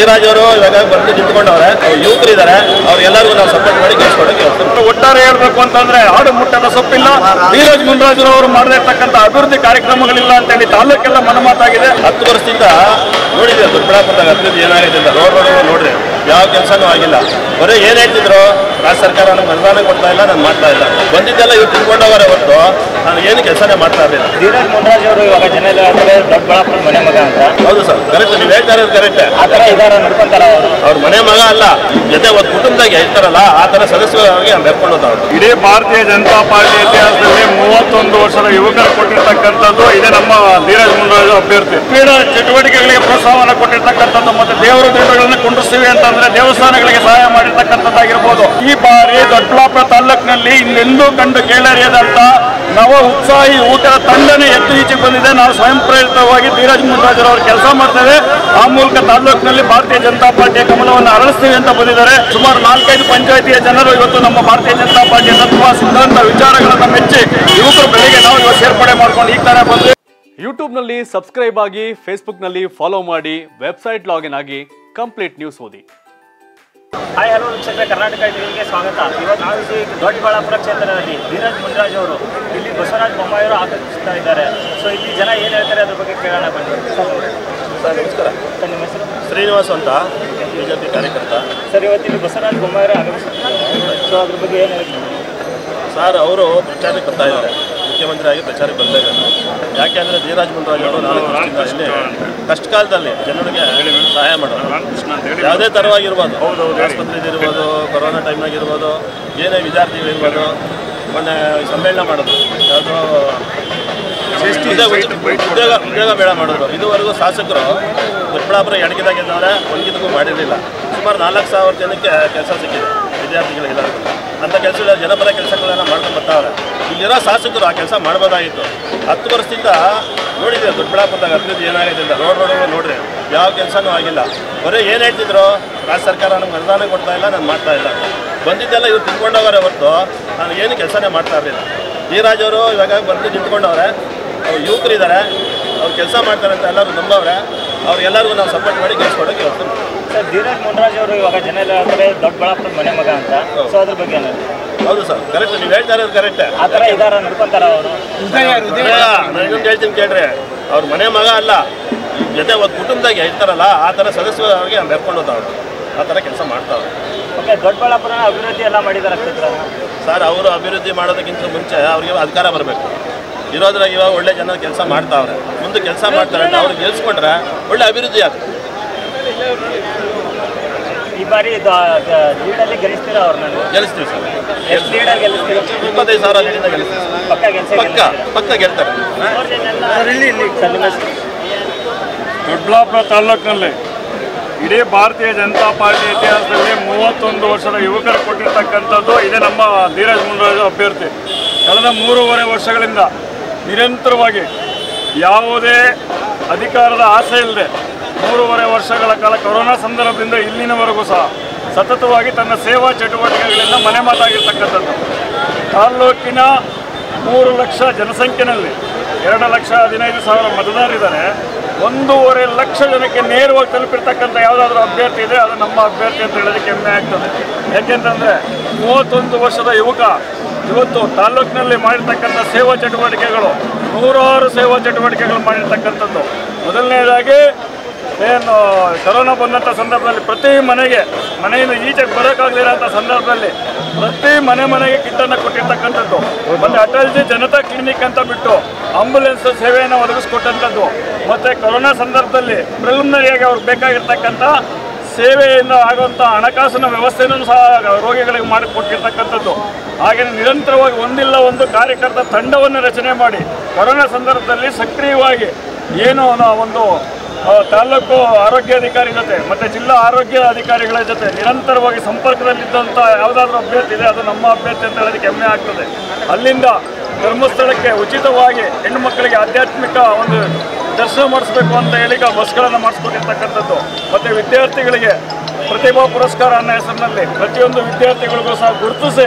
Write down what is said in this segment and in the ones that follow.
ಧೀರಾಜ್ ಅವರು ಇವಾಗ ಬಂದು ನಿಂತ್ಕೊಂಡವ್ರೆ ಅವ್ರು ಯುವಕರಿದ್ದಾರೆ ಅವ್ರಿಗೆಲ್ಲರಿಗೂ ನಾವು ಸಪೋರ್ಟ್ ಮಾಡಿ ಗೆಲ್ಸ್ಕೊಡಕ್ಕೆ ಹೇಳ್ತೀವಿ. ಒಟ್ಟಾರೆ ಹೇಳ್ಬೇಕು ಅಂತಂದ್ರೆ ಆಡು ಮುಟ್ಟದ ಸೊಪ್ಪಿಲ್ಲ ಧೀರಜ್ ಮುನ್ರಾಜುರವರು ಮಾಡದಿರ್ತಕ್ಕಂಥ ಅಭಿವೃದ್ಧಿ ಕಾರ್ಯಕ್ರಮಗಳಿಲ್ಲ ಅಂತೇಳಿ ತಾಲೂಕೆಲ್ಲ ಮನಮಾತಾಗಿದೆ ಹತ್ತು ವರ್ಷದಿಂದ ನೋಡಿದ್ರೆ ದೊಡ್ಡಬಳ್ಳಾಪುರದಾಗ ಅಭಿವೃದ್ಧಿ ಏನಾಗಿದೆ ಅಂತ ರೋಡ್ ರೋಡ್ ನೋಡ್ರಿ ಯಾವ ಕೆಲಸನೂ ಆಗಿಲ್ಲ ಬರೀ ಏನ್ ಹೇಳ್ತಿದ್ರು ರಾಜ್ಯ ಸರ್ಕಾರ ನಮ್ಗೆ ಅನುದಾನ ಕೊಡ್ತಾ ಇಲ್ಲ ನಾನು ಮಾಡ್ತಾ ಇಲ್ಲ ಬಂದಿದ್ದೆಲ್ಲ ಇವ್ರು ತಿಳ್ಕೊಂಡವರೇ ಹೊರತು ನಾನು ಏನು ಕೆಲಸನೇ ಮಾಡ್ತಾ ಇರಲಿಲ್ಲ ಧೀರಜ್ ಮುನ್ರಾಜ್ ಅವರು ಇವಾಗ ಜನ ಎಲ್ಲ ಹೇಳ್ತಾರೆ ದೊಡ್ಡಬಳ್ಳಾಪುರ ಮನೆ ಮಗ ಅಂತ ಹೌದು ಸರ್ ಕರೆಕ್ಟ್ ನೀವು ಹೇಳ್ತಾ ಇರೋದು ಕರೆಕ್ಟ್ ಆ ಥರ ಇದಾರ ನಡ್ಕೊಂತಾರ ಅವರು ಅವ್ರ ಮನೆ ಮಗ ಅಲ್ಲ ಜೊತೆ ಒಂದು ಕುಟುಂಬದಾಗ ಇರ್ತಾರಲ್ಲ ಆ ಥರ ಸದಸ್ಯರಿಗೆ ಬೆರ್ಕೊಂಡು ಹೋದವ್ರು ಇಡೀ ಭಾರತೀಯ ಜನತಾ ಪಾರ್ಟಿ ಇತಿಹಾಸದಲ್ಲಿ ಮೂವತ್ತೊಂದು ವರ್ಷದ ಯುವಕರು ಕೊಟ್ಟಿರ್ತಕ್ಕಂಥದ್ದು ಇದೇ ನಮ್ಮ ಧೀರಜ್ ಮುನ್ರಾಜು ಅಭ್ಯರ್ಥಿ ಕ್ರೀಡಾ ಚಟುವಟಿಕೆಗಳಿಗೆ ಪ್ರೋತ್ಸಾಹವನ್ನು ಕೊಟ್ಟಿರ್ತಕ್ಕಂಥದ್ದು ಮತ್ತೆ ದೇವರ ದೀಪಗಳನ್ನು ಕುಂಡಿಸ್ತೀವಿ ಅಂತಂದ್ರೆ ದೇವಸ್ಥಾನಗಳಿಗೆ ಸಹಾಯ ಮಾಡಿರ್ತಕ್ಕಂಥದ್ದಾಗಿರ್ಬೋದು ಈ ಬಾರಿ ದೊಡ್ಡಬಳ್ಳಾಪುರ ತಾಲೂಕಿನಲ್ಲಿ ಇನ್ನೆಂದೂ ಕಂಡು ಕೇಳರಿಯದಂತ ನವ ಉತ್ಸಾಹಿ ಊಟದ ತಂಡನೇ ಎದ್ದು ಈಚೆಗೆ ಬಂದಿದೆ ನಾವು ಸ್ವಯಂ ಪ್ರೇರಿತವಾಗಿ ಧೀರಜ್ ಮುನ್ರಾಜರವರು ಕೆಲಸ ಮಾಡ್ತೇವೆ ಆ ಮೂಲಕ ತಾಲೂಕಿನಲ್ಲಿ ಭಾರತೀಯ ಜನತಾ ಪಾರ್ಟಿಯ ಕಮಲವನ್ನು ಅರಳಿಸ್ತೀವಿ ಅಂತ ಬಂದಿದ್ದಾರೆ ಸುಮಾರು ನಾಲ್ಕೈದು ಪಂಚಾಯತಿಯ ಜನರು ಇವತ್ತು ನಮ್ಮ ಭಾರತೀಯ ಜನತಾ ಪಾರ್ಟಿಯ ತತ್ವ ಸಿದ್ಧಾಂತ ವಿಚಾರಗಳನ್ನು ಮೆಚ್ಚಿ ಯುವಕರು ಬೆಳಿಗ್ಗೆ ನಾವು ಇವತ್ತು ಸೇರ್ಪಡೆ ಮಾಡ್ಕೊಂಡು ಈಗ ತಾನೇ ಬಂದ್ವಿ ಯೂಟ್ಯೂಬ್ನಲ್ಲಿ ಸಬ್ಸ್ಕ್ರೈಬ್ ಆಗಿ ಫೇಸ್ಬುಕ್ನಲ್ಲಿ ಫಾಲೋ ಮಾಡಿ ವೆಬ್ಸೈಟ್ ಲಾಗಿನ್ ಆಗಿ ಕಂಪ್ಲೀಟ್ ನ್ಯೂಸ್ ಓದಿ ಹಾಯ್ ಹಲೋ ವೀಕ್ಷಕರೇ ಕರ್ನಾಟಕ ಟಿವಿಗೆ ಸ್ವಾಗತ ಇವತ್ತು ನಾವು ಇಲ್ಲಿ ದೊಡ್ಡಬಳ್ಳಾಪುರ ಕ್ಷೇತ್ರದಲ್ಲಿ ಧೀರಜ್ ಮುನ್ರಾಜ್ ಅವರು ಇಲ್ಲಿ ಬಸವರಾಜ ಬೊಮ್ಮಾಯಿ ಅವರು ಆಕರ್ಷಿಸ್ತಾ ಇದ್ದಾರೆ ಸೊ ಇಲ್ಲಿ ಜನ ಏನು ಹೇಳ್ತಾರೆ ಅದ್ರ ಬಗ್ಗೆ ಕೇಳೋಣ ಬನ್ನಿ ಸರ್ ಸರ್ ನಮಸ್ಕಾರ ಸರ್ ನಿಮ್ಮ ಹೆಸರು ಶ್ರೀನಿವಾಸ್ ಅಂತ ಬಿಜೆಪಿ ಕಾರ್ಯಕರ್ತ ಸರ್ ಇವತ್ತು ಇಲ್ಲಿ ಬಸವರಾಜ ಬೊಮ್ಮಾಯಿ ಅವರು ಆಗಮಿಸುತ್ತಿದ್ದಾರೆ ಸೊ ಅದ್ರ ಬಗ್ಗೆ ಏನು ಹೇಳ್ತೀವಿ ಸರ್ ಅವರು ಪ್ರಚಾರಕ್ಕೆ ಬರ್ತಾ ಇದ್ದಾರೆ ಮುಖ್ಯಮಂತ್ರಿ ಆಗಿ ಪ್ರಚಾರಕ್ಕೆ ಬರಲೇಬೇಕು ಯಾಕೆ ಅಂದರೆ ಧೀರಾಜ್ ಮುನ್ರಾಜ್ ಅವರು ನಾಲ್ಕು ವರ್ಷದಿಂದ ಇಲ್ಲಿ ಕಷ್ಟ ಕಾಲದಲ್ಲಿ ಜನರಿಗೆ ಸಹಾಯ ಮಾಡೋದು ಯಾವುದೇ ಥರವಾಗಿರ್ಬೋದು ಆಸ್ಪತ್ರೆದಿರ್ಬೋದು ಕೊರೋನಾ ಟೈಮ್ನಾಗ ಇರ್ಬೋದು ಏನೇ ವಿದ್ಯಾರ್ಥಿಗಳಿರ್ಬೋದು ಮೊನ್ನೆ ಸಮ್ಮೇಳನ ಮಾಡೋದು ಯಾವುದೋ ಉದ್ಯೋಗ ಉದ್ಯೋಗ ಉದ್ಯೋಗ ಮೇಳ ಮಾಡಿದ್ರು ಇದುವರೆಗೂ ಶಾಸಕರು ದೊಡ್ಡಬಳ್ಳಾಪುರ ಎಣಗಿದಾಗಿದ್ದವ್ರೆ ಒಂದಿದ್ದಕ್ಕೂ ಮಾಡಿರಲಿಲ್ಲ ಸುಮಾರು ನಾಲ್ಕು ಸಾವಿರ ಜನಕ್ಕೆ ಕೆಲಸ ಸಿಕ್ಕಿದೆ ವಿದ್ಯಾರ್ಥಿಗಳಿಗೆಲ್ಲರಿಗೂ ಅಂಥ ಕೆಲಸಗಳ ಜನಪರ ಕೆಲಸಗಳೆಲ್ಲ ಮಾಡ್ಕೊಂಡು ಬರ್ತಾವ್ರೆ ಇಲ್ಲಿರೋ ಶಾಸಕರು ಆ ಕೆಲಸ ಮಾಡ್ಬೋದಾಗಿತ್ತು ಹತ್ತು ವರ್ಷದಿಂದ ನೋಡಿದ್ರೆ ದೊಡ್ಡಬಳ್ಳಾಪುರದಾಗ ಅಭಿವೃದ್ಧಿ ಏನಾಗಿದೆ ಅಂತ ರೋಡ್ ರೋಡ್ ನೋಡ್ರಿ ಯಾವ ಕೆಲಸನೂ ಆಗಿಲ್ಲ ಬರೀ ಏನು ಹೇಳ್ತಿದ್ರು ರಾಜ್ಯ ಸರ್ಕಾರ ನಮ್ಗೆ ಅನುದಾನ ಕೊಡ್ತಾ ಇಲ್ಲ ನಾನು ಮಾಡ್ತಾ ಇಲ್ಲ ಬಂದಿದ್ದೆಲ್ಲ ಇವ್ರು ತಿಳ್ಕೊಂಡವರೇ ಹೊರತು ನಾನು ಏನು ಕೆಲಸನೇ ಮಾಡ್ತಾ ಇರಲಿಲ್ಲ ಧೀರಾಜ್ ಅವರು ಇವಾಗ ಬಂದು ನಿಂತ್ಕೊಂಡವ್ರೆ ಅವ್ರು ಯುವಕರಿದ್ದಾರೆ ಅವ್ರು ಕೆಲಸ ಮಾಡ್ತಾರೆ ಅಂತ ಎಲ್ಲರೂ ನಂಬವ್ರೆ ಅವ್ರಿಗೆಲ್ಲರಿಗೂ ನಾವು ಸಪೋರ್ಟ್ ಮಾಡಿ ಗೆಲ್ಸ್ಕೊಡೋಕೆ ಹೇಳ್ತೀನಿ ಸರ್ ಧೀರಜ್ ಮುನ್ರಾಜ್ ಅವರು ಇವಾಗ ಜನ ಎಲ್ಲ ಹೇಳ್ತಾರೆ ದೊಡ್ಡಬಳ್ಳಾಪುರ ಮನೆ ಮಗ ಅಂತ ಸೊ ಅದ್ರ ಬಗ್ಗೆ ಏನು ಹೌದು ಸರ್ ಕರೆಕ್ಟ್ ನೀವು ಹೇಳ್ತಾ ಇರೋದು ಕರೆಕ್ಟೇ ಆ ಥರ ಇದಾರ ನಡ್ಕೊಂತಾರ ಅವರು ಇನ್ನೊಂದು ಹೇಳ್ತೀನಿ ಕೇಳ್ರಿ ಅವ್ರ ಮನೆ ಮಗ ಅಲ್ಲ ಜೊತೆ ಒಂದು ಕುಟುಂಬದಾಗ ಇರ್ತಾರಲ್ಲ ಆ ಥರ ಸದಸ್ಯರಿಗೆ ಬೆರ್ಕೊಂಡು ಹೋದವ್ರು ಆ ಥರ ಕೆಲಸ ಮಾಡ್ತಾವ್ರೆ ಓಕೆ ದೊಡ್ಡಬಳ್ಳಾಪುರ ಅಭಿವೃದ್ಧಿ ಎಲ್ಲ ಮಾಡಿದ್ದಾರೆ ಕ್ಷೇತ್ರನ ಸರ್ ಅವರು ಅಭಿವೃದ್ಧಿ ಮಾಡೋದಕ್ಕಿಂತ ಮುಂಚೆ ಅವ್ರಿಗೆ ಅಧಿಕಾರ ಬರಬೇಕು ಇರೋದ್ರಾಗ ಇವಾಗ ಒಳ್ಳೆ ಜನ ಕೆಲಸ ಮಾಡ್ತಾವ್ರೆ ಮುಂದೆ ಕೆಲಸ ಮಾಡ್ತಾರೆ ಅಂತ ಅವ್ರಿಗೆ ಗೆಲ್ಸ್ಕೊಂಡ್ರೆ ಒಳ್ಳೆ ಅಭಿವೃದ್ಧಿ ಆಗುತ್ತೆ ಈ ಬಾರಿ ಲೀಡಲ್ಲಿ ಗೆಲ್ಲಿಸ್ತೀರಾ ಅವ್ರನ್ನ ಗೆಲ್ಲಿಸ್ತೀವಿ ಸರ್ ಎಷ್ಟು ಲೀಡರ್ ಗೆಲ್ಲಿಸ್ತೀರಾ ಇಪ್ಪತ್ತೈದು ಸಾವಿರ ಲೀಡಿಂದ ಗೆಲ್ಲಿಸ್ತೀವಿ ಪಕ್ಕ ಗೆಲ್ಸೇ ಪಕ್ಕ ಪಕ್ಕ ಗೆಲ್ತಾರೆ ಇಲ್ಲಿ ಇಲ್ಲಿ ಸರ್ ನಿಮ್ಮ ಹೆಸರು? ದೊಡ್ಡಬಳ್ಳಾಪುರ ತಾಲೂಕಿನಲ್ಲಿ ಇಡೀ ಭಾರತೀಯ ಜನತಾ ಪಾರ್ಟಿ ಇತಿಹಾಸದಲ್ಲಿ ಮೂವತ್ತೊಂದು ವರ್ಷದ ಯುವಕರು ಕೊಟ್ಟಿರ್ತಕ್ಕಂಥದ್ದು ಇದೇ ನಮ್ಮ ಧೀರಜ್ ಮುನ್ರಾಜು ಅಭ್ಯರ್ಥಿ ಕಳೆದ ಮೂರುವರೆ ವರ್ಷಗಳಿಂದ ನಿರಂತರವಾಗಿ ಯಾವುದೇ ಅಧಿಕಾರದ ಆಸೆ ಇಲ್ಲದೆ ಮೂರುವರೆ ವರ್ಷಗಳ ಕಾಲ ಕೊರೋನಾ ಸಂದರ್ಭದಿಂದ ಇಲ್ಲಿನವರೆಗೂ ಸಹ ಸತತವಾಗಿ ತನ್ನ ಸೇವಾ ಚಟುವಟಿಕೆಗಳಿಂದ ಮನೆ ಮಾತಾಗಿರ್ತಕ್ಕಂಥದ್ದು ತಾಲ್ಲೂಕಿನ ಮೂರು ಲಕ್ಷ ಜನಸಂಖ್ಯೆನಲ್ಲಿ ಎರಡು ಲಕ್ಷ ಹದಿನೈದು ಸಾವಿರ ಮತದಾರರಿದ್ದಾರೆ ಒಂದೂವರೆ ಲಕ್ಷ ಜನಕ್ಕೆ ನೇರವಾಗಿ ತಲುಪಿರ್ತಕ್ಕಂಥ ಯಾವುದಾದ್ರೂ ಅಭ್ಯರ್ಥಿ ಇದೆ ಅದು ನಮ್ಮ ಅಭ್ಯರ್ಥಿ ಅಂತ ಹೇಳೋದಕ್ಕೆ ಹೆಮ್ಮೆ ಆಗ್ತದೆ ಯಾಕೆಂತಂದರೆ ಮೂವತ್ತೊಂದು ವರ್ಷದ ಯುವಕ ಇವತ್ತು ತಾಲೂಕಿನಲ್ಲಿ ಮಾಡಿರ್ತಕ್ಕಂಥ ಸೇವಾ ಚಟುವಟಿಕೆಗಳು ನೂರಾರು ಸೇವಾ ಚಟುವಟಿಕೆಗಳು ಮಾಡಿರ್ತಕ್ಕಂಥದ್ದು ಮೊದಲನೇದಾಗಿ ಏನು ಕರೋನಾ ಬಂದಂಥ ಸಂದರ್ಭದಲ್ಲಿ ಪ್ರತಿ ಮನೆಗೆ ಮನೆಯಿಂದ ಈಚೆಗೆ ಬರೋಕ್ಕಾಗಲಿರೋಂಥ ಸಂದರ್ಭದಲ್ಲಿ ಪ್ರತಿ ಮನೆ ಮನೆಗೆ ಕಿಟ್ಟನ್ನು ಕೊಟ್ಟಿರ್ತಕ್ಕಂಥದ್ದು ಮತ್ತು ಅಟಲ್ಜಿ ಜನತಾ ಕ್ಲಿನಿಕ್ ಅಂತ ಬಿಟ್ಟು ಆಂಬುಲೆನ್ಸ್ ಸೇವೆಯನ್ನು ಒದಗಿಸ್ಕೊಟ್ಟಂಥದ್ದು ಮತ್ತು ಕೊರೋನಾ ಸಂದರ್ಭದಲ್ಲಿ ಪ್ರಿಲಿಮಿನರಿಯಾಗಿ ಅವ್ರಿಗೆ ಬೇಕಾಗಿರ್ತಕ್ಕಂಥ ಸೇವೆಯಿಂದ ಆಗುವಂಥ ಹಣಕಾಸಿನ ವ್ಯವಸ್ಥೆಯನ್ನು ಸಹ ರೋಗಿಗಳಿಗೆ ಮಾಡಿಕೊಟ್ಟಿರ್ತಕ್ಕಂಥದ್ದು ಹಾಗೆಯೇ ನಿರಂತರವಾಗಿ ಒಂದಿಲ್ಲ ಒಂದು ಕಾರ್ಯಕರ್ತ ತಂಡವನ್ನು ರಚನೆ ಮಾಡಿ ಕೊರೋನಾ ಸಂದರ್ಭದಲ್ಲಿ ಸಕ್ರಿಯವಾಗಿ ಏನು ನಾವು ಒಂದು ಆ, ತಾಲೂಕು ಆರೋಗ್ಯಾಧಿಕಾರಿ ಜೊತೆ ಮತ್ತು ಜಿಲ್ಲಾ ಆರೋಗ್ಯ ಅಧಿಕಾರಿಗಳ ಜೊತೆ ನಿರಂತರವಾಗಿ ಸಂಪರ್ಕದಲ್ಲಿದ್ದಂಥ ಯಾವುದಾದ್ರೂ ಅಭ್ಯರ್ಥಿ ಇದೆ ಅದು ನಮ್ಮ ಅಭ್ಯರ್ಥಿ ಅಂತ ಹೇಳೋದಕ್ಕೆ ಹೆಮ್ಮೆ ಆಗ್ತದೆ ಅಲ್ಲಿಂದ ಧರ್ಮಸ್ಥಳಕ್ಕೆ ಉಚಿತವಾಗಿ ಹೆಣ್ಣು ಮಕ್ಕಳಿಗೆ ಆಧ್ಯಾತ್ಮಿಕ ಒಂದು ದರ್ಶನ ಮಾಡಿಸ್ಬೇಕು ಅಂತ ಹೇಳಿ ಈಗ ಬಸ್ಗಳನ್ನು ಮಾಡಿಸ್ಕೊಟ್ಟಿರ್ತಕ್ಕಂಥದ್ದು ಮತ್ತು ವಿದ್ಯಾರ್ಥಿಗಳಿಗೆ ಪ್ರತಿಭಾ ಪುರಸ್ಕಾರ ಅನ್ನೋ ಹೆಸರಿನಲ್ಲಿ ಪ್ರತಿಯೊಂದು ವಿದ್ಯಾರ್ಥಿಗಳಿಗೂ ಸಹ ಗುರುತಿಸಿ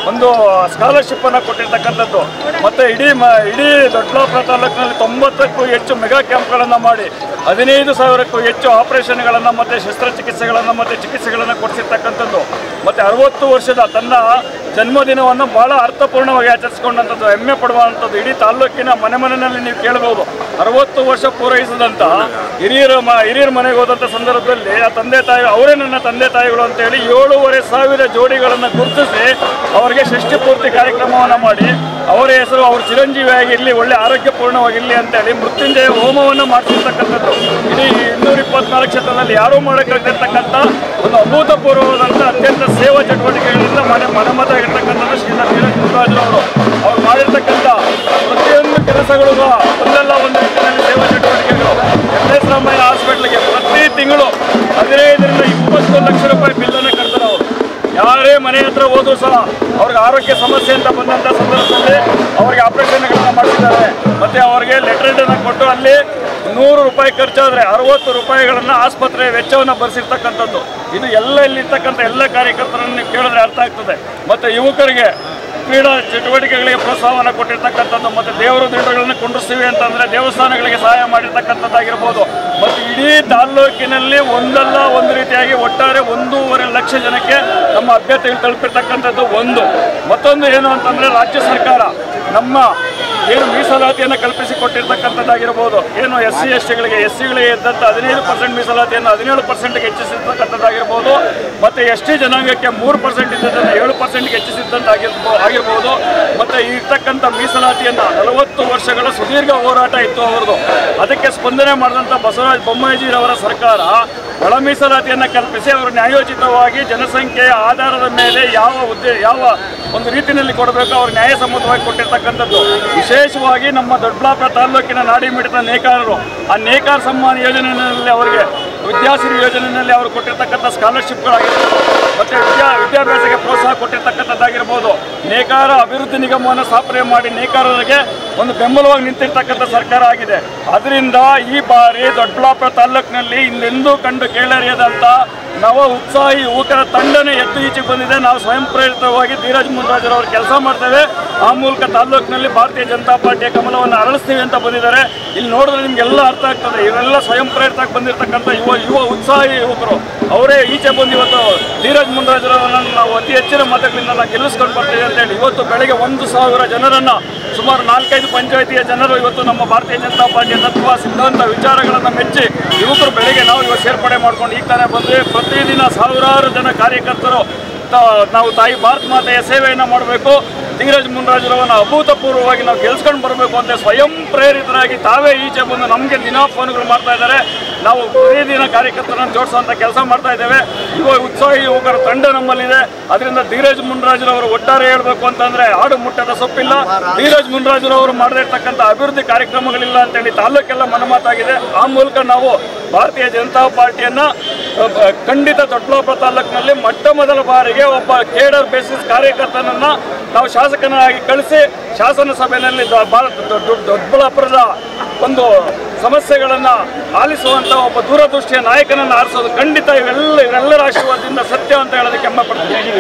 ಒಂದು ಸ್ಕಾಲರ್ಶಿಪ್ ಅನ್ನು ಕೊಟ್ಟಿರ್ತಕ್ಕಂಥದ್ದು ಮತ್ತೆ ಇಡೀ ಮ ಇಡೀ ದೊಡ್ಡಬಳ್ಳಾಪುರ ತಾಲೂಕಿನಲ್ಲಿ ತೊಂಬತ್ತಕ್ಕೂ ಹೆಚ್ಚು ಮೆಗಾ ಕ್ಯಾಂಪ್ಗಳನ್ನು ಮಾಡಿ ಹದಿನೈದು ಸಾವಿರಕ್ಕೂ ಹೆಚ್ಚು ಆಪರೇಷನ್ಗಳನ್ನು ಮತ್ತು ಶಸ್ತ್ರಚಿಕಿತ್ಸೆಗಳನ್ನು ಮತ್ತು ಚಿಕಿತ್ಸೆಗಳನ್ನು ಕೊಡಿಸಿರ್ತಕ್ಕಂಥದ್ದು ಮತ್ತು ಅರವತ್ತು ವರ್ಷದ ತನ್ನ ಜನ್ಮದಿನವನ್ನು ಬಹಳ ಅರ್ಥಪೂರ್ಣವಾಗಿ ಆಚರಿಸಿಕೊಂಡಂಥದ್ದು ಹೆಮ್ಮೆ ಪಡುವಂಥದ್ದು ಇಡೀ ತಾಲೂಕಿನ ಮನೆ ಮನೆಯಲ್ಲಿ ನೀವು ಕೇಳಬಹುದು ಅರವತ್ತು ವರ್ಷ ಪೂರೈಸಿದಂಥ ಹಿರಿಯರ ಮ ಹಿರಿಯರ ಮನೆಗೆ ಹೋದಂಥ ಸಂದರ್ಭದಲ್ಲಿ ಆ ತಂದೆ ತಾಯಿ ಅವರೇ ನನ್ನ ತಂದೆ ತಾಯಿಗಳು ಅಂತೇಳಿ ಏಳೂವರೆ ಸಾವಿರ ಜೋಡಿಗಳನ್ನು ಗುರುತಿಸಿ ಅವರಿಗೆ ಷಷ್ಠಿ ಪೂರ್ತಿ ಕಾರ್ಯಕ್ರಮವನ್ನು ಮಾಡಿ ಅವರ ಹೆಸರು ಅವ್ರ ಚಿರಂಜೀವಿಯಾಗಿರಲಿ ಒಳ್ಳೆ ಆರೋಗ್ಯಪೂರ್ಣವಾಗಿರಲಿ ಅಂತೇಳಿ ಮೃತ್ಯುಂಜಯ ಹೋಮವನ್ನು ಮಾಡಿಸಿರ್ತಕ್ಕಂಥದ್ದು ಇಡೀ ಇನ್ನೂರ ಇಪ್ಪತ್ನಾಲ್ಕು ಕ್ಷೇತ್ರದಲ್ಲಿ ಯಾರೂ ಮಾಡೋಕ್ಕಾಗದಿರ್ತಕ್ಕಂಥ ಒಂದು ಅಭೂತಪೂರ್ವವಾದಂಥ ಅತ್ಯಂತ ಸೇವಾ ಚಟುವಟಿಕೆಗಳಿಂದ ಮನೆ ಮನಮತಾಗಿರ್ತಕ್ಕಂಥದ್ದು ಶ್ರೀಧರ್ ವೀರಜ್ ಮುರುಘರಾಜು ಅವರು ಅವ್ರು ಮಾಡಿರ್ತಕ್ಕಂಥ ಪ್ರತಿಯೊಂದು ಕೆಲಸಗಳು ಒಂದಲ್ಲ ಒಂದು ರೀತಿಯಲ್ಲಿ ಸೇವಾ ಚಟುವಟಿಕೆಗಳು ಎಂ ಎಸ್ ರಾಮಯ್ಯ ಹಾಸ್ಪಿಟ್ಲಿಗೆ ಪ್ರತಿ ತಿಂಗಳು ಹದಿನೈದರಿಂದ ಇಪ್ಪತ್ತು ಲಕ್ಷ ರೂಪಾಯಿ ಬಿಲ್ಲನ್ನು ಕಟ್ತಾರೆ ಅವರು ಯಾರೇ ಮನೆ ಹತ್ರ ಹೋದ್ರು ಸಹ ಅವ್ರಿಗೆ ಆರೋಗ್ಯ ಸಮಸ್ಯೆ ಅಂತ ಬಂದಂಥ ಸಂದರ್ಭದಲ್ಲಿ ಅವರಿಗೆ ಆಪರೇಷನ್ಗಳನ್ನ ಮಾಡಿಸಿದ್ದಾರೆ ಮತ್ತೆ ಅವರಿಗೆ ಲೆಟರ್ಡನ್ನು ಕೊಟ್ಟು ಅಲ್ಲಿ ನೂರು ರೂಪಾಯಿ ಖರ್ಚಾದರೆ ಅರವತ್ತು ರೂಪಾಯಿಗಳನ್ನು ಆಸ್ಪತ್ರೆ ವೆಚ್ಚವನ್ನು ಭರಿಸಿರ್ತಕ್ಕಂಥದ್ದು ಇದು ಎಲ್ಲ ಇಲ್ಲಿರ್ತಕ್ಕಂಥ ಎಲ್ಲ ಕಾರ್ಯಕರ್ತರನ್ನು ನೀವು ಕೇಳಿದ್ರೆ ಅರ್ಥ ಆಗ್ತದೆ ಮತ್ತು ಯುವಕರಿಗೆ ಕ್ರೀಡಾ ಚಟುವಟಿಕೆಗಳಿಗೆ ಪ್ರೋತ್ಸಾಹವನ್ನು ಕೊಟ್ಟಿರ್ತಕ್ಕಂಥದ್ದು ಮತ್ತು ದೇವರ ದಿಂಡುಗಳನ್ನು ಕುಂಡಿಸ್ತೀವಿ ಅಂತಂದರೆ ದೇವಸ್ಥಾನಗಳಿಗೆ ಸಹಾಯ ಮಾಡಿರ್ತಕ್ಕಂಥದ್ದಾಗಿರ್ಬೋದು ಮತ್ತು ಇಡೀ ತಾಲ್ಲೂಕಿನಲ್ಲಿ ಒಂದಲ್ಲ ಒಂದು ರೀತಿಯಾಗಿ ಒಟ್ಟಾರೆ ಒಂದೂವರೆ ಲಕ್ಷ ಜನಕ್ಕೆ ನಮ್ಮ ಅಭ್ಯರ್ಥಿಗಳು ತಲುಪಿರ್ತಕ್ಕಂಥದ್ದು ಒಂದು ಮತ್ತೊಂದು ಏನು ಅಂತಂದರೆ ರಾಜ್ಯ ಸರ್ಕಾರ ನಮ್ಮ ಏನು ಮೀಸಲಾತಿಯನ್ನು ಕಲ್ಪಿಸಿ ಕೊಟ್ಟಿರ್ತಕ್ಕಂಥದ್ದಾಗಿರ್ಬೋದು ಏನು ಎಸ್ ಸಿ ಎಸ್ ಟಿಗಳಿಗೆ ಎಸ್ ಸಿಗಳಿಗೆ ಇದ್ದಂಥ ಹದಿನೈದು ಪರ್ಸೆಂಟ್ ಮೀಸಲಾತಿಯನ್ನು ಹದಿನೇಳು ಪರ್ಸೆಂಟ್ಗೆ ಹೆಚ್ಚಿಸಿರ್ತಕ್ಕಂಥದ್ದಾಗಿರ್ಬೋದು ಮತ್ತು ಎಸ್ ಟಿ ಜನಾಂಗಕ್ಕೆ ಮೂರು ಪರ್ಸೆಂಟ್ ಇದ್ದದನ್ನು ಏಳು ಪರ್ಸೆಂಟ್ಗೆ ಹೆಚ್ಚಿಸಿದ್ದಂತಾಗಿರ್ಬೋ ಆಗಿರ್ಬೋದು ಮತ್ತು ಇರ್ತಕ್ಕಂಥ ಮೀಸಲಾತಿಯನ್ನು ನಲವತ್ತು ವರ್ಷಗಳ ಸುದೀರ್ಘ ಹೋರಾಟ ಇತ್ತು ಅವರದು ಅದಕ್ಕೆ ಸ್ಪಂದನೆ ಮಾಡಿದಂಥ ಬಸವರಾಜ ಬೊಮ್ಮಾಯಿಜಿರವರ ಸರ್ಕಾರ ಒಳ ಮೀಸಲಾತಿಯನ್ನು ಕಲ್ಪಿಸಿ ಅವರು ನ್ಯಾಯೋಚಿತವಾಗಿ ಜನಸಂಖ್ಯೆಯ ಆಧಾರದ ಮೇಲೆ ಯಾವ ಹುದ್ದೆ ಯಾವ ಒಂದು ರೀತಿಯಲ್ಲಿ ಕೊಡಬೇಕು ಅವರು ನ್ಯಾಯಸಮ್ಮತವಾಗಿ ಕೊಟ್ಟಿರ್ತಕ್ಕಂಥದ್ದು ವಿಶೇಷವಾಗಿ ನಮ್ಮ ದೊಡ್ಡಬಳ್ಳಾಪುರ ತಾಲೂಕಿನ ನಾಡಿ ಮಿಡಿತ ನೇಕಾರರು ಆ ನೇಕಾರ ಸಮ್ಮಾನ ಯೋಜನೆಯಲ್ಲಿ ಅವರಿಗೆ ವಿದ್ಯಾಸಿರಿ ಯೋಜನೆಯಲ್ಲಿ ಅವರು ಕೊಟ್ಟಿರ್ತಕ್ಕಂಥ ಸ್ಕಾಲರ್ಶಿಪ್ಗಳಾಗಿರ್ಬೋದು ಮತ್ತು ವಿದ್ಯಾ ವಿದ್ಯಾಭ್ಯಾಸಕ್ಕೆ ಪ್ರೋತ್ಸಾಹ ಕೊಟ್ಟಿರ್ತಕ್ಕಂಥದ್ದಾಗಿರ್ಬೋದು ನೇಕಾರ ಅಭಿವೃದ್ಧಿ ನಿಗಮವನ್ನು ಸ್ಥಾಪನೆ ಮಾಡಿ ನೇಕಾರರಿಗೆ ಒಂದು ಬೆಂಬಲವಾಗಿ ನಿಂತಿರ್ತಕ್ಕಂಥ ಸರ್ಕಾರ ಆಗಿದೆ ಅದರಿಂದ ಈ ಬಾರಿ ದೊಡ್ಡಬಳ್ಳಾಪುರ ತಾಲೂಕಿನಲ್ಲಿ ಇನ್ನೆಂದೂ ಕಂಡು ಕೇಳರಿಯದಂಥ ನವ ಉತ್ಸಾಹಿ ಯುವಕರ ತಂಡನೇ ಎದ್ದು ಈಚೆಗೆ ಬಂದಿದೆ ನಾವು ಸ್ವಯಂ ಪ್ರೇರಿತವಾಗಿ ಧೀರಜ್ ಮುನ್ರಾಜರವರು ಕೆಲಸ ಮಾಡ್ತೇವೆ ಆ ಮೂಲಕ ತಾಲೂಕಿನಲ್ಲಿ ಭಾರತೀಯ ಜನತಾ ಪಾರ್ಟಿಯ ಕಮಲವನ್ನು ಅರಳಿಸ್ತೀವಿ ಅಂತ ಬಂದಿದ್ದಾರೆ ಇಲ್ಲಿ ನೋಡಿದ್ರೆ ನಿಮಗೆಲ್ಲ ಅರ್ಥ ಆಗ್ತದೆ ಇವರೆಲ್ಲ ಸ್ವಯಂ ಪ್ರೇರಿತವಾಗಿ ಬಂದಿರತಕ್ಕಂಥ ಯುವ ಯುವ ಉತ್ಸಾಹಿ ಯುವಕರು ಅವರೇ ಈಚೆ ಬಂದು ಇವತ್ತು ಧೀರಜ್ ಮುನ್ರಾಜರವರನ್ನು ನಾವು ಅತಿ ಹೆಚ್ಚಿನ ಮತಗಳಿಂದ ನಾವು ಗೆಲ್ಲಿಸ್ಕೊಂಡು ಬರ್ತೀವಿ ಅಂತೇಳಿ ಇವತ್ತು ಬೆಳಗ್ಗೆ ಒಂದು ಸಾವಿರ ಜನರನ್ನು ಸುಮಾರು ನಾಲ್ಕೈದು ಪಂಚಾಯಿತಿಯ ಜನರು ಇವತ್ತು ನಮ್ಮ ಭಾರತೀಯ ಜನತಾ ಪಾರ್ಟಿಯ ತತ್ವ ಸಿದ್ಧಾಂತ ವಿಚಾರಗಳನ್ನು ಮೆಚ್ಚಿ ಯುವಕರು ಬೆಳಗ್ಗೆ ನಾವು ಇವತ್ತು ಸೇರ್ಪಡೆ ಮಾಡ್ಕೊಂಡು ಈಗ ತಾನೇ ಬಂದ್ವಿ ಪ್ರತಿದಿನ ಸಾವಿರಾರು ಜನ ಕಾರ್ಯಕರ್ತರು ತ- ನಾವು ತಾಯಿ ಭಾರತ ಮಾತೆಯ ಸೇವೆಯನ್ನು ಮಾಡಬೇಕು ಧೀರಜ್ ಮುನ್ರಾಜರವನ್ನ ಅಭೂತಪೂರ್ವವಾಗಿ ನಾವು ಗೆಲ್ಸ್ಕೊಂಡು ಬರಬೇಕು ಅಂತ ಸ್ವಯಂ ಪ್ರೇರಿತರಾಗಿ ತಾವೇ ಈಚೆ ಬಂದು ನಮಗೆ ದಿನ ಫೋನ್ಗಳು ಮಾಡ್ತಾ ಇದ್ದಾರೆ ನಾವು ಪ್ರತಿದಿನ ಕಾರ್ಯಕರ್ತರನ್ನು ಜೋಡಿಸುವಂಥ ಕೆಲಸ ಮಾಡ್ತಾ ಇದ್ದೇವೆ ಯುವ ಉತ್ಸಾಹಿ ಯುವಕರ ತಂಡ ನಮ್ಮಲ್ಲಿದೆ ಅದರಿಂದ ಧೀರಜ್ ಮುನ್ರಾಜರವರು ಒಟ್ಟಾರೆ ಹೇಳಬೇಕು ಅಂತಂದ್ರೆ ಆಡು ಮುಟ್ಟದ ಸೊಪ್ಪಿಲ್ಲ ಧೀರಜ್ ಮುನ್ರಾಜರವರು ಮಾಡದಿರ್ತಕ್ಕಂಥ ಅಭಿವೃದ್ಧಿ ಕಾರ್ಯಕ್ರಮಗಳಿಲ್ಲ ಅಂತೇಳಿ ತಾಲೂಕೆಲ್ಲ ಮನಮಾತಾಗಿದೆ ಆ ಮೂಲಕ ನಾವು ಭಾರತೀಯ ಜನತಾ ಪಾರ್ಟಿಯನ್ನ ಅ, ಬ- ಖಂಡಿತ ದೊಡ್ಡಬಳ್ಳಾಪುರ ತಾಲೂಕಿನಲ್ಲಿ ಮೊಟ್ಟ ಮೊದಲ ಬಾರಿಗೆ ಒಬ್ಬ ಕೇಡರ್ ಬೇಸಿಸ್ ಕಾರ್ಯಕರ್ತನನ್ನ ನಾವು ಶಾಸಕನಾಗಿ ಕಳಿಸಿ ಶಾಸನ ಸಭೆಯಲ್ಲಿ ದ- ಭಾರತ ದೊಡ್ಡ- ದೊಡ್ಡ- ದೊಡ್ಡಬಳ್ಳಾಪುರದ ಒಂದು ಸಮಸ್ಯೆಗಳನ್ನು ಆಲಿಸುವಂತ ಒಬ್ಬ ದೂರದೃಷ್ಟಿಯ ನಾಯಕನನ್ನು ಆರಿಸೋದು ಖಂಡಿತ ಇವೆಲ್ಲ ಇವೆಲ್ಲರ ಆಶೀರ್ವಾದದಿಂದ ಸತ್ಯ ಅಂತ ಹೇಳೋದಕ್ಕೆ ಹೆಮ್ಮೆ ಪಡ್ತೀನಿ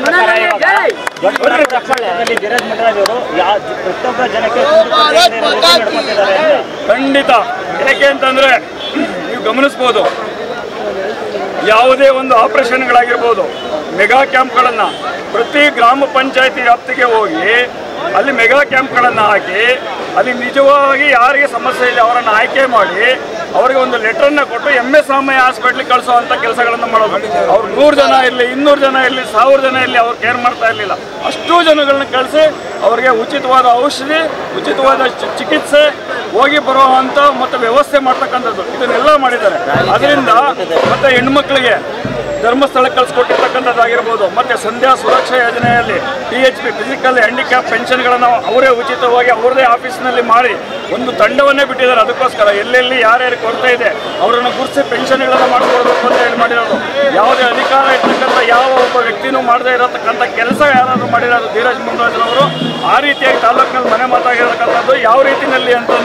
ದೊಡ್ಡ ರಕ್ಷಣೆಯಲ್ಲಿ ಧೀರಜ್ ಮುನ್ರಾಜ್ ಅವರು ಯಾ ಪ್ರತಿಯೊಬ್ಬ ಜನಕ್ಕೆ ಕುಂದುಕೊರತೆಯಿಂದ ಇರೋ ರೀತಿ ನಡ್ಕೊಂತಿದ್ದಾರೆ ಅಂತ. ಖಂಡಿತ ಯಾಕೆ ಅಂತಂದ್ರೆ ನೀವು ಗಮನಿಸ್ಬೋದು ಯಾವುದೇ ಒಂದು ಆಪರೇಷನ್ಗಳಾಗಿರ್ಬೋದು ಮೆಗಾ ಕ್ಯಾಂಪ್ಗಳನ್ನು ಪ್ರತಿ ಗ್ರಾಮ ಪಂಚಾಯತಿ ವ್ಯಾಪ್ತಿಗೆ ಹೋಗಿ ಅಲ್ಲಿ ಮೆಗಾ ಕ್ಯಾಂಪ್ಗಳನ್ನು ಹಾಕಿ ಅಲ್ಲಿ ನಿಜವಾಗಿ ಯಾರಿಗೆ ಸಮಸ್ಯೆ ಇದೆ ಅವರನ್ನು ಆಯ್ಕೆ ಮಾಡಿ ಅವರಿಗೆ ಒಂದು ಲೆಟರ್ನ ಕೊಟ್ಟು ಎಮ್ ಎಸ್ ರಾಮಯ್ಯ ಹಾಸ್ಪಿಟ್ಲಿಗೆ ಕಳಿಸುವಂಥ ಕೆಲಸಗಳನ್ನು ಮಾಡೋದು ಅವ್ರು ನೂರು ಜನ ಇರಲಿ ಇನ್ನೂರು ಜನ ಇರಲಿ ಸಾವಿರ ಜನ ಇರಲಿ ಅವ್ರು ಕೇರ್ ಮಾಡ್ತಾ ಇರಲಿಲ್ಲ ಅಷ್ಟೂ ಜನಗಳನ್ನ ಕಳಿಸಿ ಅವರಿಗೆ ಉಚಿತವಾದ ಔಷಧಿ ಉಚಿತವಾದ ಚಿ- ಚಿಕಿತ್ಸೆ ಹೋಗಿ ಬರುವಂಥ ಮತ್ತು ವ್ಯವಸ್ಥೆ ಮಾಡ್ತಕ್ಕಂಥದ್ದು ಇದನ್ನೆಲ್ಲ ಮಾಡಿದ್ದಾರೆ ಅದರಿಂದ ಮತ್ತೆ ಹೆಣ್ಮಕ್ಳಿಗೆ ಧರ್ಮಸ್ಥಳಕ್ಕೆ ಕಳಿಸ್ಕೊಟ್ಟಿರ್ತಕ್ಕಂಥದ್ದಾಗಿರ್ಬೋದು ಮತ್ತು ಸಂಧ್ಯಾ ಸುರಕ್ಷಾ ಯೋಜನೆಯಲ್ಲಿ P H P physical handicap ಪೆನ್ಷನ್ಗಳನ್ನು ಅವರೇ ಉಚಿತವಾಗಿ ಅವ್ರದೇ ಆಫೀಸ್ನಲ್ಲಿ ಮಾಡಿ ಒಂದು ತಂಡವನ್ನೇ ಬಿಟ್ಟಿದ್ದಾರೆ ಅದಕ್ಕೋಸ್ಕರ ಎಲ್ಲೆಲ್ಲಿ ಯಾರ್ಯಾರು ಕೊರತೆ ಇದೆ ಅವರನ್ನು ಗುರುತಿಸಿ ಪೆನ್ಷನ್ಗಳನ್ನು ಮಾಡಿಕೊಡ್ಬೇಕು ಅಂತ ಹೇಳಿ ಮಾಡಿರೋದು ಯಾವುದೇ ಅಧಿಕಾರ ಇರ್ತಕ್ಕಂಥ ಯಾವ ಒಬ್ಬ ವ್ಯಕ್ತಿನೂ ಮಾಡದೇ ಇರತಕ್ಕಂಥ ಕೆಲಸ ಯಾರಾದರೂ ಮಾಡಿರೋದು ಧೀರಜ್ ಮುನ್ರಾಜ್ರವರು ಆ ರೀತಿಯಾಗಿ ತಾಲೂಕಿನಲ್ಲಿ ಮನೆ ಮಾತಾಗಿರತಕ್ಕಂಥದ್ದು ಯಾವ ರೀತಿಯಲ್ಲಿ ಅಂತಂದರೆ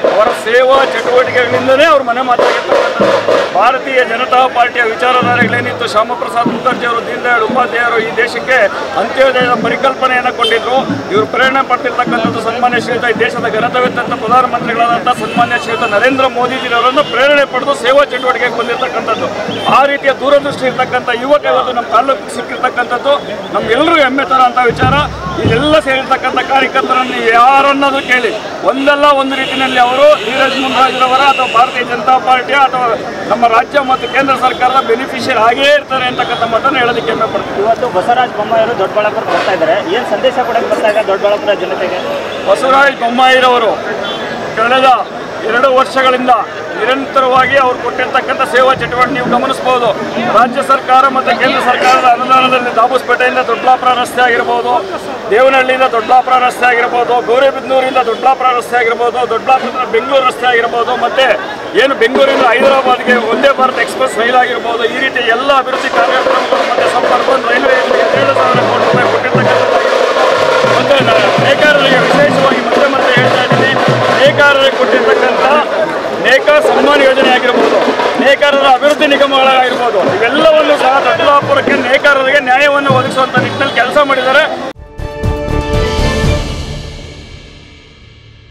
ಅವರ ಸೇವಾ ಚಟುವಟಿಕೆಗಳಿಂದಲೇ ಅವ್ರ ಮನೆ ಮಾತಾಗಿರ್ತಕ್ಕಂಥದ್ದು ಭಾರತೀಯ ಜನತಾ ಪಾರ್ಟಿಯ ವಿಚಾರಧಾರೆಗಳೇನಿತ್ತು ಶ್ಯಾಮಪ್ರಸಾದ್ ಮುಖರ್ಜಿ ಅವರು ದೀನದಯಾಳ್ ಉಪಾಧ್ಯಾಯರು ಈ ದೇಶಕ್ಕೆ ಅಂತ್ಯೋದಯದ ಪರಿಕಲ್ಪನೆಯನ್ನು ಕೊಟ್ಟಿದ್ರು ಇವರು ಪ್ರೇರಣೆ ಪಟ್ಟಿರ್ತಕ್ಕಂಥದ್ದು ಸನ್ಮಾನ್ಯ ಶ್ರೀಯುತ ಈ ದೇಶದ ಘನತವೆತ್ತಂತ ಪ್ರಧಾನಮಂತ್ರಿಗಳಾದಂಥ ಸನ್ಮಾನ್ಯ ಶ್ರೀಯುತ ನರೇಂದ್ರ ಮೋದಿಜಿರವರನ್ನು ಪ್ರೇರಣೆ ಪಡೆದು ಸೇವಾ ಚಟುವಟಿಕೆಗೆ ಬಂದಿರತಕ್ಕಂಥದ್ದು ಆ ರೀತಿಯ ದೂರದೃಷ್ಟಿ ಇರ್ತಕ್ಕಂಥ ಯುವಕ ಇವತ್ತು ನಮ್ಮ ತಾಲೂಕು ಸಿಕ್ಕಿರ್ತಕ್ಕಂಥದ್ದು ನಮ್ಗೆಲ್ಲರೂ ಹೆಮ್ಮೆ ತರೋಂಥ ವಿಚಾರ ಇಲ್ಲೆಲ್ಲ ಸೇರಿರ್ತಕ್ಕಂಥ ಕಾರ್ಯಕರ್ತರನ್ನು ಯಾರನ್ನೋದು ಕೇಳಿ ಒಂದಲ್ಲ ಒಂದು ರೀತಿಯಲ್ಲಿ ಅವರು ಧೀರಜ್ ಮುನ್ರಾಜ್ರವರ ಅಥವಾ ಭಾರತೀಯ ಜನತಾ ಪಾರ್ಟಿಯ ಅಥವಾ ನಮ್ಮ ರಾಜ್ಯ ಮತ್ತು ಕೇಂದ್ರ ಸರ್ಕಾರದ ಬೆನಿಫಿಷಿಯರ್ ಆಗೇ ಇರ್ತಾರೆ ಅಂತಕ್ಕಂಥ ಮಾತನ್ನು ಹೇಳೋದಕ್ಕೆ ಹೆಮ್ಮೆ ಪಡ್ತೀವಿ ಇವತ್ತು ಬಸವರಾಜ ಬೊಮ್ಮಾಯಿಯವರು ದೊಡ್ಡಬಳ್ಳಾಪುರ ಬರ್ತಾ ಇದ್ದಾರೆ ಏನು ಸಂದೇಶ ಕೊಡಕ್ಕೆ ಬರ್ತಾ ಇದೆ ದೊಡ್ಡಬಳ್ಳಾಪುರ ಜನತೆಗೆ ಬಸವರಾಜ ಬೊಮ್ಮಾಯಿರವರು ಕಳೆದ ಎರಡು ವರ್ಷಗಳಿಂದ ನಿರಂತರವಾಗಿ ಅವರು ಕೊಟ್ಟಿರ್ತಕ್ಕಂಥ ಸೇವಾ ಚಟುವಟಿಕೆ ನೀವು ಗಮನಿಸಬಹುದು ರಾಜ್ಯ ಸರ್ಕಾರ ಮತ್ತು ಕೇಂದ್ರ ಸರ್ಕಾರದ ಅನುದಾನದಲ್ಲಿ ದಾಬುಸ್ಪೇಟೆಯಿಂದ ದೊಡ್ಡಾಪುರ ರಸ್ತೆ ಆಗಿರ್ಬೋದು ದೇವನಹಳ್ಳಿಯಿಂದ ದೊಡ್ಡಾಪುರ ರಸ್ತೆ ಆಗಿರ್ಬೋದು ಗೌರಿಬಿದನೂರಿಂದ ದೊಡ್ಡಾಪುರ ರಸ್ತೆ ಆಗಿರ್ಬೋದು ದೊಡ್ಡಾಪುರದಿಂದ ಬೆಂಗಳೂರು ರಸ್ತೆ ಆಗಿರ್ಬೋದು ಮತ್ತೆ ಏನು ಬೆಂಗಳೂರಿಂದ ಹೈದರಾಬಾದ್ಗೆ ಒಂದೇ ಭಾರತ್ ಎಕ್ಸ್ಪ್ರೆಸ್ ರೈಲ್ ಆಗಿರ್ಬೋದು ಈ ರೀತಿ ಎಲ್ಲ ಅಭಿವೃದ್ಧಿ ಕಾರ್ಯಕ್ರಮಗಳು ಮತ್ತು ಸಂಪರ್ಕ ರೈಲ್ವೆ ಎರಡು ಸಾವಿರ ಕೋಟಿ ರೂಪಾಯಿ ಕೊಟ್ಟಿರ್ತಕ್ಕಂಥದ್ದು ಮತ್ತೆ ನ- ನೇಕಾರರಿಗೆ ವಿಶೇಷವಾಗಿ ಮತ್ತೆ ಮತ್ತೆ ಹೇಳ್ತಾ ಇದ್ದೀನಿ ನೇಕಾರರಿಗೆ ಕೊಟ್ಟಿರ್ತಕ್ಕಂಥ ನೇಕಾರ ಸನ್ಮಾನ ಯೋಜನೆ ಆಗಿರ್ಬೋದು ನೇಕಾರರ ಅಭಿವೃದ್ಧಿ ನಿಗಮಗಳಾಗಿರ್ಬೋದು ಇವೆಲ್ಲವನ್ನು ಸಹ ದೊಡ್ಡಬಳ್ಳಾಪುರಕ್ಕೆ ನೇಕಾರರಿಗೆ ನ್ಯಾಯವನ್ನು ಒದಗಿಸುವಂಥ ನಿಟ್ಟಿನಲ್ಲಿ